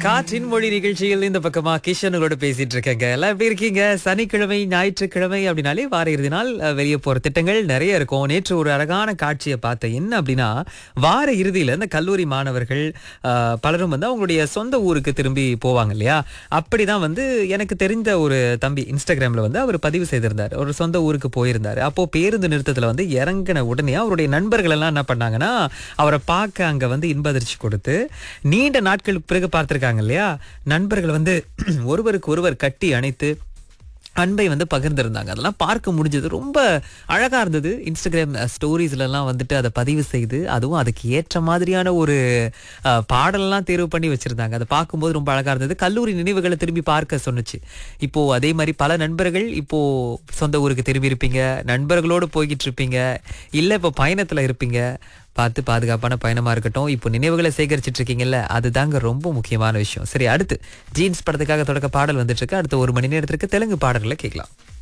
காற்றின் மொழி நிகழ்ச்சியில் இந்த பக்கமா கிஷனோட பேசிட்டு இருக்கேங்க எல்லாம் எப்படி இருக்கீங்க சனிக்கிழமை ஞாயிற்றுக்கிழமை அப்படின்னாலே வார இறுதி நாள் அஹ், வெளியே போற திட்டங்கள் நிறைய இருக்கும் நேற்று ஒரு அழகான காட்சியை பார்த்தேன் என்ன அப்படின்னா வார இறுதியில இந்த கல்லூரி மாணவர்கள் அஹ், பலரும் வந்து அவங்களுடைய சொந்த ஊருக்கு திரும்பி போவாங்க இல்லையா அப்படிதான் வந்து எனக்கு தெரிந்த ஒரு தம்பி இன்ஸ்டாகிராம்ல வந்து அவர் பதிவு செய்திருந்தார் ஒரு சொந்த ஊருக்கு போயிருந்தாரு அப்போ பேருந்து நிறுத்தத்துல வந்து இறங்கின உடனே அவருடைய நண்பர்கள் எல்லாம் என்ன பண்ணாங்கன்னா அவரை பார்க்க அங்க வந்து இன்ப அதிர்ச்சி கொடுத்து நீண்ட நாட்களுக்கு பிறகு பார்த்திருக்காங்க இல்லையா நண்பர்கள் வந்து ஒருவருக்கு ஒருவர் கட்டி அணைத்து அன்பை வந்து பகிர்ந்திருந்தாங்க அதெல்லாம் பார்க்க முடிஞ்சது ரொம்ப அழகா இருந்தது இன்ஸ்டாகிராம் ஸ்டோரிஸ்ல எல்லாம் வந்துட்டு அதை பதிவு செய்து அதுவும் அதுக்கு ஏற்ற மாதிரியான ஒரு அஹ், பாடலெல்லாம் தேர்வு பண்ணி வச்சிருந்தாங்க அதை பார்க்கும்போது ரொம்ப அழகா இருந்தது கல்லூரி நினைவுகளை திரும்பி பார்க்க சொன்னுச்சு இப்போ அதே மாதிரி பல நண்பர்கள் இப்போ சொந்த ஊருக்கு திரும்பி இருப்பீங்க நண்பர்களோடு போய்கிட்டு இருப்பீங்க இல்ல இப்போ பயணத்துல இருப்பீங்க பார்த்து பாதுகாப்பான பயணமா இருக்கட்டும் இப்போ நினைவுகளை சேகரிச்சிட்டு இருக்கீங்கல்ல அதுதாங்க ரொம்ப முக்கியமான விஷயம் சரி அடுத்து ஜீன்ஸ் படத்துக்காக தொடக்க பாடல் வந்துட்டு இருக்கு அடுத்த ஒரு மணி நேரத்திற்கு தெலுங்கு பாடல்களை கேட்கலாம்